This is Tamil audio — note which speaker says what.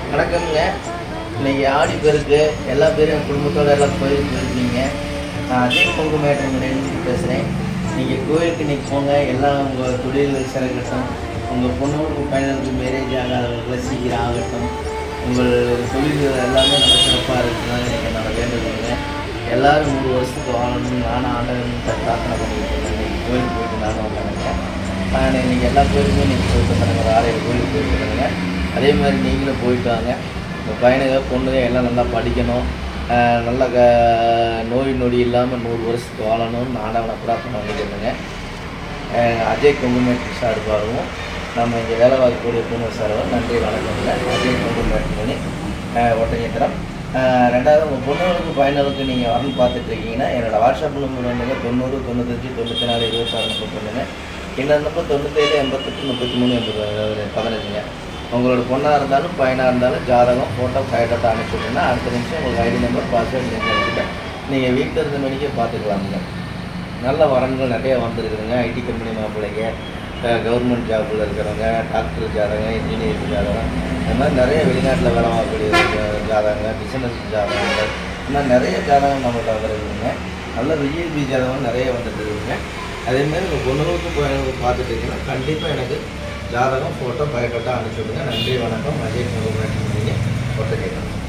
Speaker 1: வணக்கம்ங்க இன்னைக்கு ஆடி பெருக்கு எல்லா பேரும் என் குடும்பத்தோட எல்லாம் கோயிலுக்கு போயிருக்கீங்க நான் அஜய் பொங்கு மேட்டர் பேசுகிறேன் நீங்கள் கோயிலுக்கு இன்னைக்கு போங்க எல்லாம் உங்கள் தொழில்கள் சிறக்கட்டும் உங்கள் பொண்ணுக்கு பையனுக்கு மேரேஜ் ஆகாதவங்களுக்கு சீக்கிரம் ஆகட்டும் உங்கள் தொழில்கள் எல்லாமே நல்ல சிறப்பாக இருக்குதுன்னு எனக்கு என்னோட வேண்டுதலுங்க எல்லாரும் நூறு வருஷத்துக்கு வாழணும்னு நானும் ஆண்டவன் பிரார்த்தனை பண்ணிட்டு இருக்கேன் இன்னைக்கு கோயிலுக்கு போயிட்டு நானும் வந்தானுங்க நான் இன்னைக்கு எல்லா கோயிலுக்கும் நீங்கள் போயிட்டு வந்தாங்க ஒரு ஆறு ஏழு கோயிலுக்கு போயிட்டு வந்தாங்க அதே மாதிரி நீங்களும் போயிட்டு வாங்க உங்கள் பையனுங்க பொண்ணுங்க எல்லாம் நல்லா படிக்கணும் ஆஹ் நல்ல க நோய் நொடி இல்லாமல் நூறு வருஷத்துக்கு வாழணும்னு ஆண்டவனை பிரார்த்தனை பண்ணிக்கிறேங்க ஆஹ் அஜய் குங்குமேட்டு சார்பாகவும் நம்ம இங்கே வேலை பார்க்கக்கூடிய குடும்ப சார்பாக நன்றி வணக்கங்க அஜய் குங்குமேட்டு மணி ஒட்டஞ்சத்திரம் ரெண்டாவது உங்கள் பொண்ணுகளுக்கு பையனுக்கு நீங்கள் வரணும் பார்த்துட்டு இருக்கீங்கன்னா என்னோடய வாட்ஸ்அப் நம்பர் வந்துங்க தொண்ணூறு தொண்ணூத்தஞ்சு தொண்ணூற்றி நாலு இருபத்தாறு நம்பர் பண்ணுங்க இன்னொரு நம்பர் தொண்ணூத்தேழு எண்பத்தெட்டு முப்பத்தி மூணு எண்பது அதாவது பதினஞ்சுங்க உங்களோட பொண்ணாக இருந்தாலும் பையனாக இருந்தாலும் ஜாதகம் ஃபோட்டோ பயோடேட்டா அனுப்பிச்சுட்டீங்கன்னா அடுத்த நிமிஷம் உங்களுக்கு ஐடி நம்பர் பாஸ்வேர்டு நீங்கள் அனுப்பிட்டு நீங்கள் வீட்டில் இருந்த மணிக்கே பார்த்துக்கலாமுங்க நல்ல வரன்கள் நிறைய வந்திருக்குதுங்க ஐடி கம்பெனி மாப்பிள்ளைங்க கவர்மெண்ட் ஜாப்பில் இருக்கிறவங்க டாக்டர் ஜாதகம் இன்ஜினியரிங் ஜாதகம் இந்த மாதிரி நிறைய வெளிநாட்டில் வேலை வாங்கக்கூடிய ஜாதகங்க பிஸ்னஸ் ஜாதகங்கள் இந்த மாதிரி நிறைய ஜாதகம் நம்மள்ட்ட வந்துருக்குதுங்க நல்ல விஜிபி ஜாதகம் நிறைய வந்துட்டு இருக்குங்க அதேமாதிரி உங்கள் பொண்ணுகளுக்கு பையனுக்கு பார்த்துட்டு இருக்கீங்கன்னா கண்டிப்பாக எனக்கு ஜாதகம் ஃபோட்டோ பயோடேட்டா அனுப்பிச்சுடுங்க நன்றி வணக்கம் அஜய் முருகன் ஒட்டை கேட்கணும்